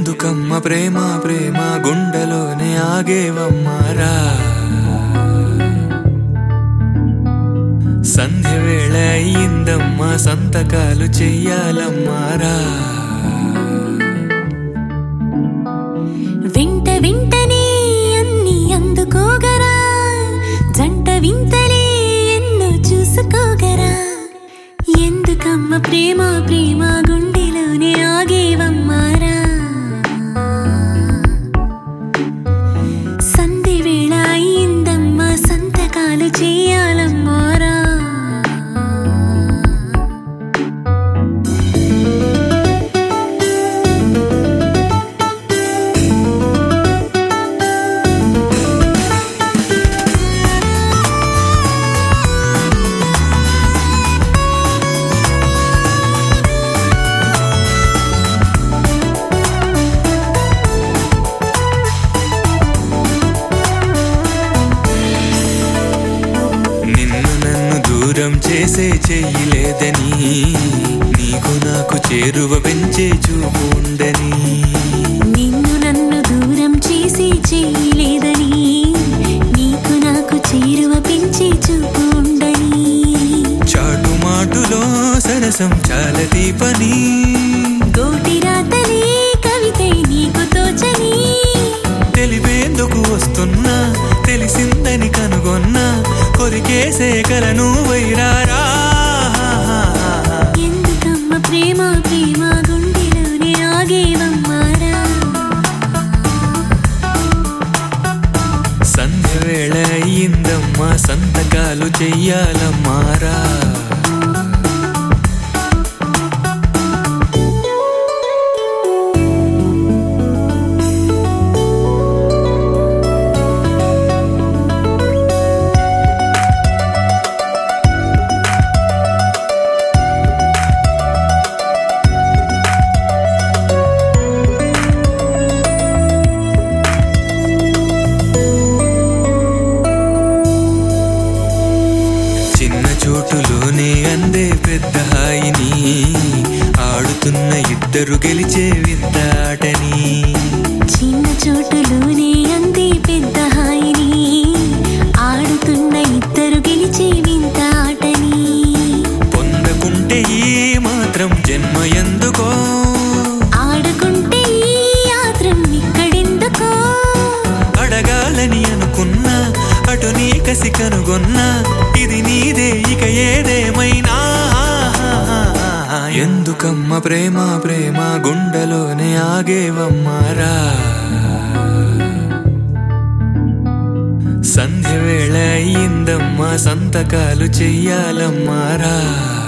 ఎందుకమ్మ ప్రేమ ప్రేమ గుండెలోనే ఆగేవమ్మారా సంధ్య వేళ అయ్యిందమ్మా సంతకాలు చెయ్యాలమ్మారా వెంట వెంటనే అన్ని అందుకోగరా జంట వింతలే ఎన్నో చూసుకోగరా ఎందుకమ్మ ప్రేమ ప్రేమ గుండెలోనే ఆగేవమ్మారా సంధి వేళ అయిందమ్మా సంతకాలు చేయాలమ్మారా నిన్ను నన్ను దూరం చేసే చెయ్యలేదని నీకు నాకు చేరువ పెంచే చూపు ఉండని నిన్ను నన్ను దూరం చేసి చేయలేదని నీకు నాకు చేరువ పెంచి చూపు ఉండని చాటు మాటులో సరసం చాలా దీపని గోటి రాతలే కవితై నీకు తోచని తెలిపేందుకు వస్తున్నా తెలిసిందని కనుగొన్నా కొరికేసే కలను వైరారా ఎందుకమ్మ ప్రేమ ప్రేమ గుండెలోనే ఆగేవమ్మారా సంధ్య వేళ అయ్యిందమ్మా సంతకాలు చెయ్యాలమ్మారా చిన్న చోటులోనే అందే పెద్ద హాయిని ఆడుతున్న ఇద్దరు గెలిచే వింత ఆటని చిన్న చోటులోనే అంది పెద్ద హాయిని ఆడుతున్న ఇద్దరు గెలిచే వింత ఆటని పొందకుంటే ఈ మాత్రం జన్మ ఎందుకో ఆడుకుంటే ఈ యాత్రం ఇక్కడెందుకో అడగాలని అనుకున్నా అటు నీ కసి కనుగొన్నా ఇది నీదే ఇక ఏదేమైనా ఎందుకమ్మ ప్రేమ ప్రేమ గుండెలోనే ఆగేవమ్మారా సంధ్య వేళ అయ్యిందమ్మా సంతకాలు చెయ్యాలమ్మారా